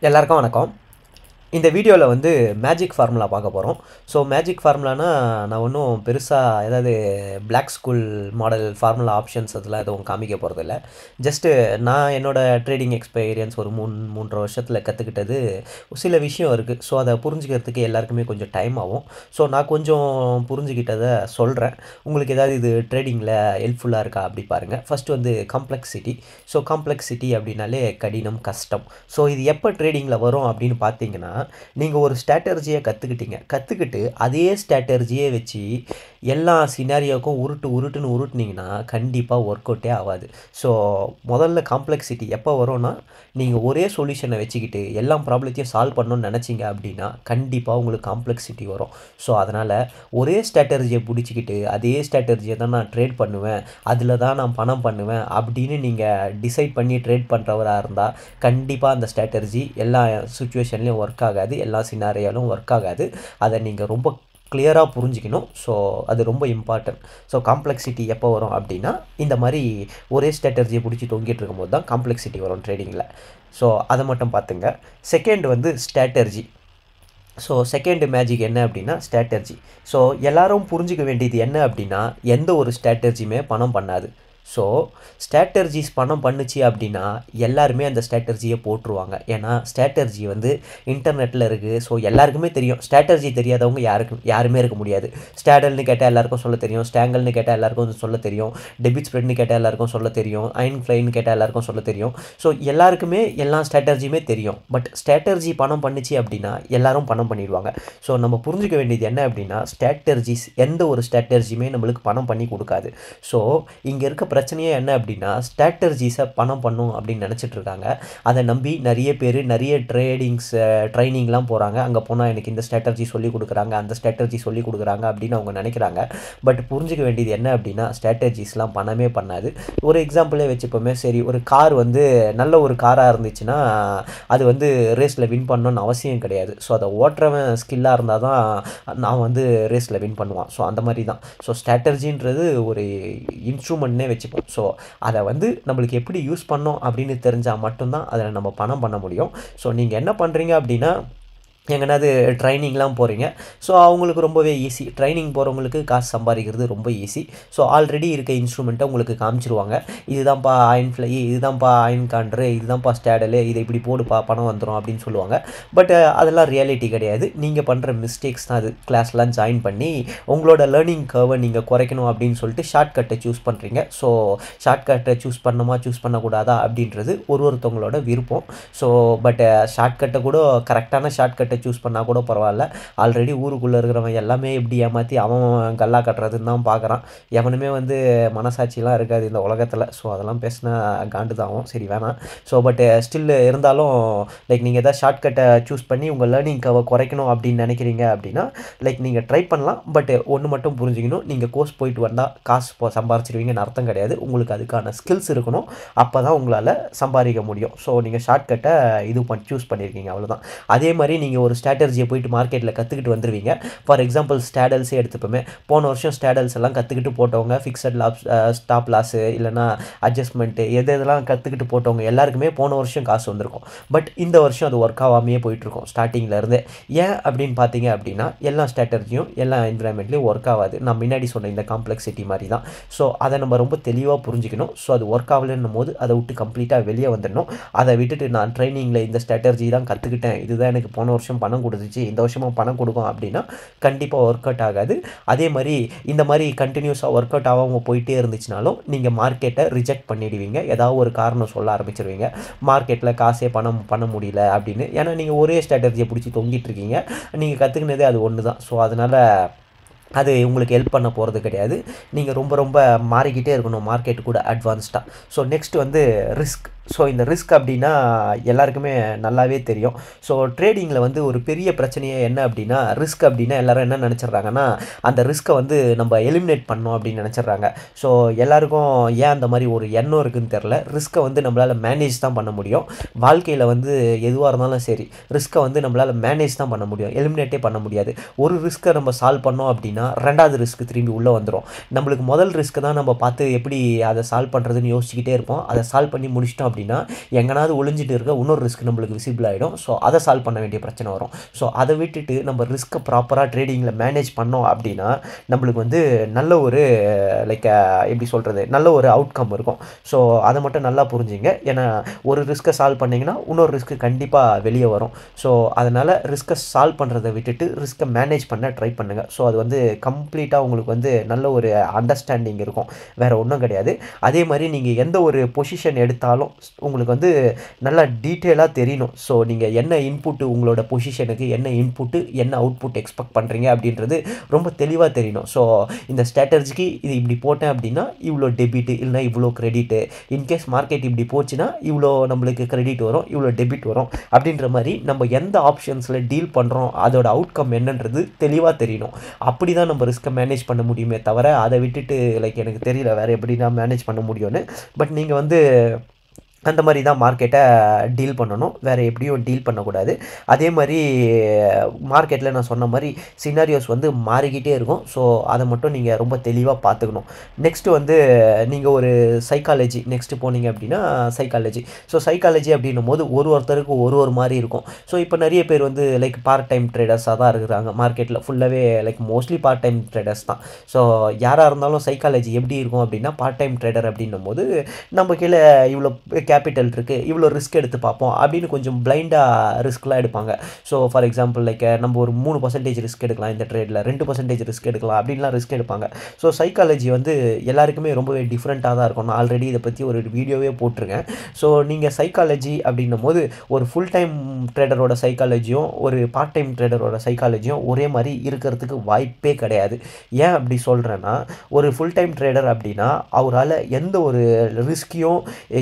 எல்லாருக்கும் வணக்கம் இந்த வீடியோவில் வந்து மேஜிக் ஃபார்முலா பார்க்க போகிறோம் ஸோ மேஜிக் ஃபார்முலானா நான் ஒன்றும் பெருசாக ஏதாவது black school model formula options அதெல்லாம் எதுவும் காமிக்க போகிறதில்ல ஜஸ்ட்டு நான் என்னோடய ட்ரேடிங் எக்ஸ்பீரியன்ஸ் ஒரு மூணு மூன்றரை வருஷத்தில் கற்றுக்கிட்டது சில விஷயம் இருக்குது ஸோ அதை புரிஞ்சுக்கிறதுக்கு எல்லாருக்குமே கொஞ்சம் டைம் ஆகும் ஸோ நான் கொஞ்சம் புரிஞ்சுக்கிட்டதை சொல்கிறேன் உங்களுக்கு ஏதாவது இது ட்ரேடிங்கில் ஹெல்ப்ஃபுல்லாக இருக்கா அப்படி பாருங்கள் ஃபஸ்ட்டு வந்து காம்ப்ளெக்சிட்டி ஸோ காம்ப்ளெக்சிட்டி அப்படின்னாலே கடினம் கஷ்டம் ஸோ இது எப்போ ட்ரேடிங்கில் வரும் அப்படின்னு பார்த்தீங்கன்னா நீங்கள் ஒரு ஸ்ட்ராட்டர்ஜியை கற்றுக்கிட்டீங்க கற்றுக்கிட்டு அதே ஸ்ட்ராட்டர்ஜியே வச்சு எல்லா சினாரியோக்கும் உருட்டு உருட்டுன்னு உருட்டுனீங்கன்னா கண்டிப்பாக ஒர்க் அவுட்டே ஆகாது ஸோ முதல்ல காம்ப்ளெக்சிட்டி எப்போ வரும்னா நீங்கள் ஒரே சொல்யூஷனை வச்சுக்கிட்டு எல்லா ப்ராப்ளத்தையும் சால்வ் பண்ணணும்னு நினச்சிங்க அப்படின்னா கண்டிப்பாக உங்களுக்கு காம்ப்ளெக்சிட்டி வரும் ஸோ அதனால் ஒரே ஸ்ட்ராட்டர்ஜியை பிடிச்சிக்கிட்டு அதே ஸ்ட்ராட்டர்ஜியை தான் நான் ட்ரேட் பண்ணுவேன் அதில் தான் நான் பணம் பண்ணுவேன் அப்படின்னு நீங்கள் டிசைட் பண்ணி ட்ரேட் பண்ணுறவராக இருந்தால் கண்டிப்பாக அந்த ஸ்ட்ராட்டர்ஜி எல்லா சுச்சுவேஷன்லேயும் ஒர்க் ஆகாது எல்லா சினாரியாலும் ஒர்க் ஆகாது அதை நீங்கள் ரொம்ப கிளியராக புரிஞ்சிக்கணும் ஸோ அது ரொம்ப இம்பார்ட்டன்ட் ஸோ காம்ப்ளெக்சிட்டி எப்போ வரும் அப்படின்னா இந்த மாதிரி ஒரே ஸ்ட்ராட்டர்ஜியை பிடிச்சி தொங்கிட்டு இருக்கும்போது தான் காம்ப்ளெக்சிட்டி வரும் ட்ரேடிங்கில் ஸோ அதை மட்டும் பார்த்துங்க செகண்ட் வந்து ஸ்ட்ராட்டர்ஜி ஸோ செகண்ட் மேஜிக் என்ன அப்படின்னா ஸ்ட்ராட்டர்ஜி ஸோ எல்லாரும் புரிஞ்சிக்க வேண்டியது என்ன அப்படின்னா எந்த ஒரு ஸ்ட்ராட்டர்ஜியுமே பணம் பண்ணாது ஸோ ஸ்ட்ராட்டர்ஜிஸ் பணம் பண்ணுச்சு அப்படின்னா எல்லாருமே அந்த ஸ்ட்ராட்டர்ஜியை போட்டுருவாங்க ஏன்னா ஸ்ட்ராட்டர்ஜி வந்து இன்டர்நெட்டில் இருக்குது ஸோ எல்லாருக்குமே தெரியும் ஸ்ட்ராட்டர்ஜி தெரியாதவங்க யாருக்கும் யாருமே இருக்க முடியாது ஸ்டாடல்னு கேட்டால் எல்லாருக்கும் சொல்ல தெரியும் ஸ்டாங்கல்னு கேட்டால் எல்லாருக்கும் சொல்ல தெரியும் டெபிட் ஸ்ப்ரெட்னு கேட்டால் எல்லாருக்கும் சொல்ல தெரியும் அயன் ஃப்ளைன்னு கேட்டால் எல்லாருக்கும் சொல்ல தெரியும் ஸோ எல்லாருக்குமே எல்லா ஸ்ட்ராட்டர்ஜியுமே தெரியும் பட் ஸ்ட்ராட்டர்ஜி பணம் பண்ணுச்சு அப்படின்னா எல்லாரும் பணம் பண்ணிடுவாங்க ஸோ நம்ம புரிஞ்சுக்க வேண்டியது என்ன அப்படின்னா ஸ்ட்ராட்டர்ஜிஸ் எந்த ஒரு ஸ்ட்ராட்டர்ஜியுமே நம்மளுக்கு பணம் பண்ணி கொடுக்காது ஸோ இங்கே இருக்க பிரச்சனையே என்ன அப்படின்னா ஸ்ட்ராட்டர்ஜிஸை பணம் பண்ணும் அப்படின்னு நினச்சிட்டு இருக்காங்க அதை நம்பி நிறைய பேர் நிறைய ட்ரேடிங்ஸ் ட்ரைனிங்லாம் போகிறாங்க அங்கே போனால் எனக்கு இந்த ஸ்ட்ராட்டர்ஜி சொல்லி கொடுக்குறாங்க அந்த ஸ்ட்ராட்டர்ஜி சொல்லி கொடுக்குறாங்க அப்படின்னு அவங்க நினைக்கிறாங்க பட் புரிஞ்சுக்க வேண்டியது என்ன அப்படின்னா ஸ்ட்ராட்டர்ஜிஸ்லாம் பணமே பண்ணாது ஒரு எக்ஸாம்பிளே வச்சுப்போமே சரி ஒரு கார் வந்து நல்ல ஒரு காராக இருந்துச்சுன்னா அது வந்து ரேஸில் வின் பண்ணணும்னு அவசியம் கிடையாது ஸோ அதை ஓட்டுறவன் ஸ்கில்லாக இருந்தால் தான் நான் வந்து ரேஸில் வின் பண்ணுவான் ஸோ அந்த மாதிரி தான் ஸோ ஸ்ட்ராட்டர்ஜின்றது ஒரு இன்ஸ்ட்ருமெண்ட்னே வச்சுப்போம் ஸோ அதை வந்து நம்மளுக்கு எப்படி யூஸ் பண்ணோம் அப்படின்னு தெரிஞ்சால் மட்டும்தான் அதில் நம்ம பணம் பண்ண முடியும் ஸோ நீங்கள் என்ன பண்ணுறீங்க அப்படின்னா எங்கனாவது ட்ரைனிங்லாம் போகிறீங்க ஸோ அவங்களுக்கு ரொம்பவே ஈஸி ட்ரைனிங் போகிறவங்களுக்கு காசு சம்பாதிக்கிறது ரொம்ப ஈஸி ஸோ ஆல்ரெடி இருக்க இன்ஸ்ட்ருமெண்ட்டை உங்களுக்கு காமிச்சிருவாங்க இதுதான்ப்பா அயன் ஃப்ளை இதுதான்ப்பா அயன் கான்ட்ரு இதுதான்ப்பா ஸ்டேடலு இதை இப்படி போடுப்பா பணம் வந்துடும் அப்படின்னு சொல்லுவாங்க பட் அதெல்லாம் ரியாலிட்டி கிடையாது நீங்கள் பண்ணுற மிஸ்டேக்ஸ் தான் அது கிளாஸ்லாம் ஜாயின் பண்ணி உங்களோட லேர்னிங் கர்வை நீங்கள் குறைக்கணும் அப்படின்னு சொல்லிட்டு ஷார்ட் கட்டை சூஸ் பண்ணுறீங்க ஸோ ஷார்ட் கட்டை சூஸ் பண்ணணுமா சூஸ் பண்ணக்கூடாதா அப்படின்றது ஒரு ஒருத்தவங்களோட விருப்பம் ஸோ பட் ஷார்ட் கட்டை கூட கரெக்டான ஷார்ட் கட்டை சூஸ் பண்ணால் கூட பரவாயில்ல ஆல்ரெடி ஊருக்குள்ளே இருக்கிறவன் எல்லாமே எப்படி ஏமாற்றி அவன் கல்லா கட்டுறதுன்னு தான் பார்க்குறான் எவனுமே வந்து மனசாட்சிலாம் இருக்காது இந்த உலகத்தில் ஸோ அதெல்லாம் பேசினா காண்டு தான் ஆகும் சரி வேணாம் ஸோ பட் ஸ்டில் இருந்தாலும் லைக் நீங்கள் எதாவது ஷார்ட் கட்டை சூஸ் பண்ணி உங்கள் லேர்னிங் கவை குறைக்கணும் அப்படின்னு நினைக்கிறீங்க அப்படின்னா லைக் நீங்கள் ட்ரை பண்ணலாம் பட் ஒன்று மட்டும் புரிஞ்சுக்கணும் நீங்கள் கோர்ஸ் போயிட்டு வந்தால் காசு போ சம்பாரிச்சிருவீங்கன்னு அர்த்தம் கிடையாது உங்களுக்கு அதுக்கான ஸ்கில்ஸ் இருக்கணும் அப்போ தான் உங்களால் சம்பாதிக்க முடியும் ஸோ நீங்கள் ஷார்ட் கட்டை இது பண்ணி சூஸ் பண்ணியிருக்கீங்க அவ்வளோதான் அதே மாதிரி நீங்கள் ஒரு ஸ்ட்ராட்டர்ஜியை போயிட்டு மார்க்கெட்டில் கற்றுக்கிட்டு வந்துடுவீங்க ஃபார் எக்ஸாம்பிள் ஸ்டாடல்ஸே எடுத்துப்போமே போன வருஷம் ஸ்டாடல்ஸ் எல்லாம் கற்றுக்கிட்டு போட்டவங்க ஃபிக்ஸட் லாப் ஸ்டாப் லாஸு இல்லைனா அட்ஜஸ்ட்மெண்ட்டு எது எதெல்லாம் கற்றுக்கிட்டு போட்டவங்க எல்லாருக்குமே போன வருஷம் காசு வந்திருக்கும் பட் இந்த வருஷம் அது ஒர்க் ஆகாமையே போயிட்டுருக்கும் ஸ்டார்டிங்லேருந்து ஏன் அப்படின்னு பார்த்தீங்க அப்படின்னா எல்லா ஸ்ட்ராட்டர்ஜியும் எல்லா என்விரான்மெண்ட்லேயும் ஒர்க் ஆகாது நான் முன்னாடி சொன்ன இந்த காம்ப்ளெக்சிட்டி மாதிரி தான் ஸோ அதை நம்ம ரொம்ப தெளிவாக புரிஞ்சுக்கணும் ஸோ அது ஒர்க் ஆகலைன்னும் போது அதை விட்டு கம்ப்ளீட்டாக வெளியே வந்துடணும் அதை விட்டுட்டு நான் ட்ரைனிங்கில் இந்த ஸ்ட்ராட்டர்ஜி தான் கற்றுக்கிட்டேன் இதுதான் எனக்கு போன வருஷம் பணம் கொடுத்துச்சு இந்த வருஷமும் பணம் கொடுக்கும் அப்படின்னா கண்டிப்பாக ஒர்க் அவுட் ஆகாது அதே மாதிரி இந்த மாதிரி கண்டினியூஸாக ஒர்க் அவுட் ஆகாமல் போயிட்டே இருந்துச்சுனாலும் நீங்கள் மார்க்கெட்டை ரிஜெக்ட் பண்ணிடுவீங்க ஏதாவது ஒரு காரணம் சொல்ல ஆரம்பிச்சிருவீங்க மார்க்கெட்டில் காசே பணம் பண்ண முடியல அப்படின்னு ஏன்னா நீங்கள் ஒரே ஸ்ட்ராட்டர்ஜியை பிடிச்சி தொங்கிட்டு இருக்கீங்க நீங்கள் கற்றுக்கினதே அது ஒன்று தான் ஸோ அதனால் அது உங்களுக்கு ஹெல்ப் பண்ண போகிறது கிடையாது நீங்கள் ரொம்ப ரொம்ப மாறிக்கிட்டே இருக்கணும் மார்க்கெட் கூட அட்வான்ஸ்டாக ஸோ நெக்ஸ்ட் வந்து ரிஸ்க் ஸோ இந்த ரிஸ்க் அப்படின்னா எல்லாருக்குமே நல்லாவே தெரியும் ஸோ ட்ரேடிங்கில் வந்து ஒரு பெரிய பிரச்சனையே என்ன அப்படின்னா ரிஸ்க் அப்படின்னா எல்லாரும் என்ன நினச்சிட்றாங்கன்னா அந்த ரிஸ்க்கை வந்து நம்ம எலிமினேட் பண்ணோம் அப்படின்னு நினச்சிட்றாங்க ஸோ எல்லாருக்கும் ஏன் அந்த மாதிரி ஒரு எண்ணம் இருக்குதுன்னு தெரில ரிஸ்க்கை வந்து நம்மளால் மேனேஜ் தான் பண்ண முடியும் வாழ்க்கையில் வந்து எதுவாக இருந்தாலும் சரி ரிஸ்க்கை வந்து நம்மளால் மேனேஜ் தான் பண்ண முடியும் எலிமினேட்டே பண்ண முடியாது ஒரு ரிஸ்க்கை நம்ம சால்வ் பண்ணோம் அப்படின்னா ரெண்டாவது ரிஸ்க் திரும்பி உள்ளே வந்துடும் நம்மளுக்கு முதல் ரிஸ்க்கு தான் நம்ம பார்த்து எப்படி அதை சால்வ் பண்ணுறதுன்னு யோசிச்சுக்கிட்டே இருப்போம் அதை சால்வ் பண்ணி முடிச்சிட்டோம் அப்படின்னா அப்படின்னா எங்கனாவது ஒளிஞ்சிட்டு இருக்க இன்னொரு ரிஸ்க் நம்மளுக்கு விசிபிள் ஆகிடும் ஸோ அதை சால்வ் பண்ண வேண்டிய பிரச்சனை வரும் ஸோ அதை விட்டுட்டு நம்ம ரிஸ்க்கை ப்ராப்பராக ட்ரேடிங்கில் மேனேஜ் பண்ணோம் அப்படின்னா நம்மளுக்கு வந்து நல்ல ஒரு லைக் எப்படி சொல்கிறது நல்ல ஒரு அவுட்கம் இருக்கும் ஸோ அதை மட்டும் நல்லா புரிஞ்சுங்க ஏன்னா ஒரு ரிஸ்க்கை சால்வ் பண்ணிங்கன்னா இன்னொரு ரிஸ்க்கு கண்டிப்பாக வெளியே வரும் ஸோ அதனால் ரிஸ்க்கை சால்வ் பண்ணுறதை விட்டுட்டு ரிஸ்க்கை மேனேஜ் பண்ண ட்ரை பண்ணுங்கள் ஸோ அது வந்து கம்ப்ளீட்டாக உங்களுக்கு வந்து நல்ல ஒரு அண்டர்ஸ்டாண்டிங் இருக்கும் வேறு ஒன்றும் கிடையாது அதே மாதிரி நீங்கள் எந்த ஒரு பொசிஷன் எடுத்தாலும் உங்களுக்கு வந்து நல்லா டீட்டெயிலாக தெரியணும் ஸோ நீங்கள் என்ன இன்புட்டு உங்களோட பொசிஷனுக்கு என்ன இன்புட்டு என்ன அவுட்புட் எக்ஸ்பெக்ட் பண்ணுறீங்க அப்படின்றது ரொம்ப தெளிவாக தெரியணும் ஸோ இந்த ஸ்ட்ராட்டஜிக்கு இது இப்படி போட்டேன் அப்படின்னா இவ்வளோ டெபிட் இல்லைனா இவ்வளோ கிரெடிட்டு இன்கேஸ் மார்க்கெட் இப்படி போச்சுன்னா இவ்வளோ நம்மளுக்கு கிரெடிட் வரும் இவ்வளோ டெபிட் வரும் அப்படின்ற மாதிரி நம்ம எந்த ஆப்ஷன்ஸில் டீல் பண்ணுறோம் அதோட அவுட்கம் என்னன்றது தெளிவாக தெரியணும் அப்படி தான் நம்ம ரிஸ்க்கை மேனேஜ் பண்ண முடியுமே தவிர அதை விட்டுட்டு லைக் எனக்கு தெரியல வேறு எப்படி நான் மேனேஜ் பண்ண முடியும்னு பட் நீங்கள் வந்து அந்த மாதிரி தான் மார்க்கெட்டை டீல் பண்ணணும் வேறு எப்படியும் டீல் பண்ணக்கூடாது அதே மாதிரி மார்க்கெட்டில் நான் சொன்ன மாதிரி சினாரியோஸ் வந்து மாறிக்கிட்டே இருக்கும் ஸோ அதை மட்டும் நீங்கள் ரொம்ப தெளிவாக பார்த்துக்கணும் நெக்ஸ்ட்டு வந்து நீங்கள் ஒரு சைக்காலஜி நெக்ஸ்ட்டு போனீங்க அப்படின்னா சைக்காலஜி ஸோ சைக்காலஜி அப்படின்னும் போது ஒரு ஒருத்தருக்கு ஒரு ஒரு மாதிரி இருக்கும் ஸோ இப்போ நிறைய பேர் வந்து லைக் பார்ட் டைம் ட்ரேடர்ஸாக தான் இருக்கிறாங்க மார்க்கெட்டில் ஃபுல்லாகவே like mostly part time traders தான் ஸோ யாராக இருந்தாலும் சைக்காலஜி எப்படி இருக்கும் அப்படின்னா பார்ட் டைம் ட்ரேடர் அப்படின்னும் போது நம்ம கீழே இவ்வளோ கேபிட்டல் இருக்குது இவ்வளோ ரிஸ்க் எடுத்து பார்ப்போம் அப்படின்னு கொஞ்சம் பிளைண்டாக ரிஸ்க்லாம் எடுப்பாங்க ஸோ ஃபார் எக்ஸாம்பிள் லைக் நம்ம ஒரு மூணு பர்சன்டேஜ் ரிஸ்க் எடுக்கலாம் இந்த ட்ரேடில் ரெண்டு பர்சன்டேஜ் ரிஸ்க் எடுக்கலாம் அப்படின்லாம் ரிஸ்க் எடுப்பாங்க ஸோ சைக்காலஜி வந்து எல்லாருக்குமே ரொம்பவே டிஃப்ரெண்ட்டாக தான் இருக்கும் நான் ஆல்ரெடி இதை பற்றி ஒரு வீடியோவே போட்டிருக்கேன் ஸோ நீங்கள் சைக்காலஜி அப்படின்னும் போது ஒரு ஃபுல் டைம் ட்ரேடரோட சைக்காலஜியும் ஒரு பார்ட் டைம் ட்ரேடரோட சைக்காலஜியும் ஒரே மாதிரி இருக்கிறதுக்கு வாய்ப்பே கிடையாது ஏன் அப்படி சொல்கிறேன்னா ஒரு ஃபுல் டைம் ட்ரேடர் அப்படின்னா அவரால் எந்த ஒரு ரிஸ்கையும்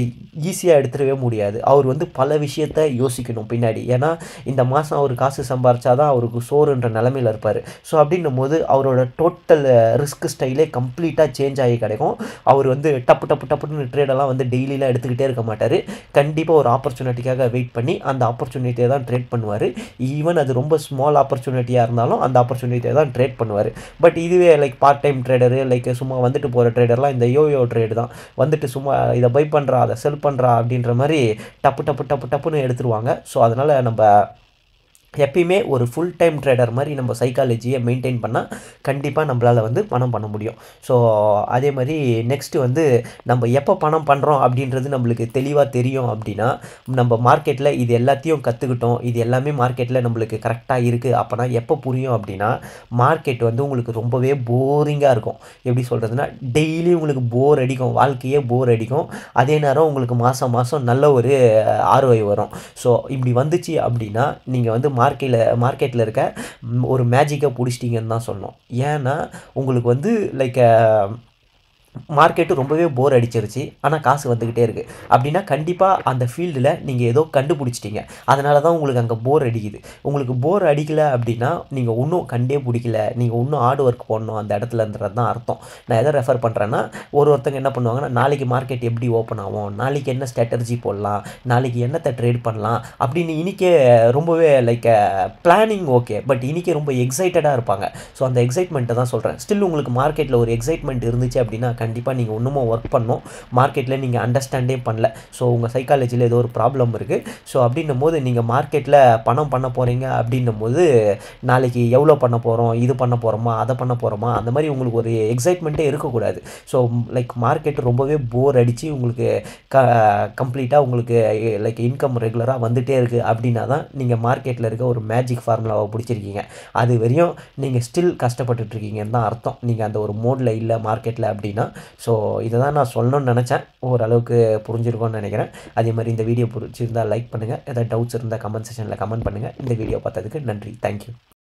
ஈஸியாக எடுத்துடவே முடியாது அவர் வந்து பல விஷயத்த யோசிக்கணும் பின்னாடி ஏன்னா இந்த மாதம் அவர் காசு சம்பாரிச்சா தான் அவருக்கு சோறுன்ற நிலமையில் இருப்பார் ஸோ அப்படின்னும் போது அவரோட டோட்டல் ரிஸ்க் ஸ்டைலே கம்ப்ளீட்டாக சேஞ்ச் ஆகி கிடைக்கும் அவர் வந்து டப்பு டப்பு டப்புன்னு ட்ரேடெல்லாம் வந்து டெய்லிலாம் எடுத்துக்கிட்டே இருக்க மாட்டார் கண்டிப்பாக ஒரு ஆப்பர்ச்சுனிட்டிக்காக வெயிட் பண்ணி அந்த ஆப்பர்ச்சுனிட்டியை தான் ட்ரேட் பண்ணுவார் ஈவன் அது ரொம்ப ஸ்மால் ஆப்பர்ச்சுனிட்டியாக இருந்தாலும் அந்த ஆப்பர்ச்சுனிட்டியை தான் ட்ரேட் பண்ணுவார் பட் இதுவே like part time trader like சும்மா வந்துட்டு போகிற ட்ரேடர்லாம் இந்த யோயோ ட்ரேடு தான் வந்துட்டு சும்மா இதை பை பண்ணுறா அதை செல் பண்ணுறா அப்படின்ற மாதிரி டப்பு டப்பு டப்பு டப்புன்னு எடுத்துருவாங்க ஸோ அதனால் நம்ம எப்பயுமே ஒரு ஃபுல் டைம் ட்ரேடர் மாதிரி நம்ம சைக்காலஜியை மெயின்டைன் பண்ணால் கண்டிப்பாக நம்மளால் வந்து பணம் பண்ண முடியும் ஸோ அதே மாதிரி நெக்ஸ்ட்டு வந்து நம்ம எப்போ பணம் பண்ணுறோம் அப்படின்றது நம்மளுக்கு தெளிவாக தெரியும் அப்படின்னா நம்ம மார்க்கெட்டில் இது எல்லாத்தையும் கற்றுக்கிட்டோம் இது எல்லாமே மார்க்கெட்டில் நம்மளுக்கு கரெக்டாக இருக்குது அப்போனா எப்போ புரியும் அப்படின்னா மார்க்கெட் வந்து உங்களுக்கு ரொம்பவே போரிங்காக இருக்கும் எப்படி சொல்கிறதுனா டெய்லி உங்களுக்கு போர் அடிக்கும் வாழ்க்கையே போர் அடிக்கும் அதே நேரம் உங்களுக்கு மாதம் மாதம் நல்ல ஒரு ஆர்வை வரும் ஸோ இப்படி வந்துச்சு அப்படின்னா நீங்கள் வந்து மார்க்கெட்டில் மார்க்கெட்டில் இருக்க ம், ஒரு மேஜிக்கை பிடிச்சிட்டிங்கன்னு தான் சொல்லணும் ஏன்னா உங்களுக்கு வந்து லைக் மார்க்கெட்டு ரொம்பவே போர் அடிச்சிருச்சு ஆனால் காசு வந்துக்கிட்டே இருக்குது அப்படின்னா கண்டிப்பாக அந்த ஃபீல்டில் நீங்கள் ஏதோ கண்டுபிடிச்சிட்டீங்க அதனால தான் உங்களுக்கு அங்கே போர் அடிக்குது உங்களுக்கு போர் அடிக்கல அப்படின்னா நீங்கள் இன்னும் கண்டே பிடிக்கல நீங்கள் இன்னும் ஹார்ட் ஒர்க் போடணும் அந்த இடத்துலன்றது தான் அர்த்தம் நான் எதை ரெஃபர் பண்ணுறேன்னா ஒரு ஒருத்தங்க என்ன பண்ணுவாங்கன்னா நாளைக்கு மார்க்கெட் எப்படி ஓப்பன் ஆகும் நாளைக்கு என்ன ஸ்ட்ராட்டஜி போடலாம் நாளைக்கு என்னத்தை ட்ரேட் பண்ணலாம் அப்படின்னு இன்றைக்கே ரொம்பவே லைக் பிளானிங் ஓகே பட் இன்றைக்கி ரொம்ப எக்ஸைட்டடாக இருப்பாங்க ஸோ அந்த எக்ஸைட்மெண்ட்டை தான் சொல்கிறேன் ஸ்டில் உங்களுக்கு மார்க்கெட்டில் ஒரு எக்ஸைட்மெண்ட் இருந்துச்சு அப்படின்னா கண்டிப்பாக நீங்கள் இன்னமும் ஒர்க் பண்ணணும் மார்க்கெட்டில் நீங்கள் அண்டர்ஸ்டாண்டே பண்ணல ஸோ உங்கள் சைக்காலஜியில் ஏதோ ஒரு ப்ராப்ளம் இருக்குது ஸோ அப்படின்னும் போது நீங்கள் மார்க்கெட்டில் பணம் பண்ண போகிறீங்க அப்படின்னும் போது நாளைக்கு எவ்வளோ பண்ண போகிறோம் இது பண்ண போகிறோமா அதை பண்ண போகிறோமா அந்த மாதிரி உங்களுக்கு ஒரு எக்ஸைட்மெண்ட்டே இருக்கக்கூடாது ஸோ லைக் மார்க்கெட் ரொம்பவே போர் அடித்து உங்களுக்கு க கம்ப்ளீட்டாக உங்களுக்கு லைக் இன்கம் ரெகுலராக வந்துகிட்டே இருக்குது அப்படின்னா தான் நீங்கள் மார்க்கெட்டில் இருக்க ஒரு மேஜிக் ஃபார்முலாவை பிடிச்சிருக்கீங்க அது வரையும் நீங்கள் ஸ்டில் கஷ்டப்பட்டுட்ருக்கீங்கன்னு தான் அர்த்தம் நீங்கள் அந்த ஒரு மோடில் இல்லை மார்க்கெட்டில் அப்படின்னா ஸோ இதை தான் நான் சொல்லணும்னு நினச்சேன் ஓரளவுக்கு புரிஞ்சிருக்கும்னு நினைக்கிறேன் அதே மாதிரி இந்த வீடியோ பிடிச்சிருந்தால் லைக் பண்ணுங்கள் ஏதாவது டவுட்ஸ் இருந்தால் கமெண்ட் செக்ஷனில் கமெண்ட் பண்ணுங்கள் இந்த வீடியோ பார்த்ததுக்கு நன்றி தேங்க்யூ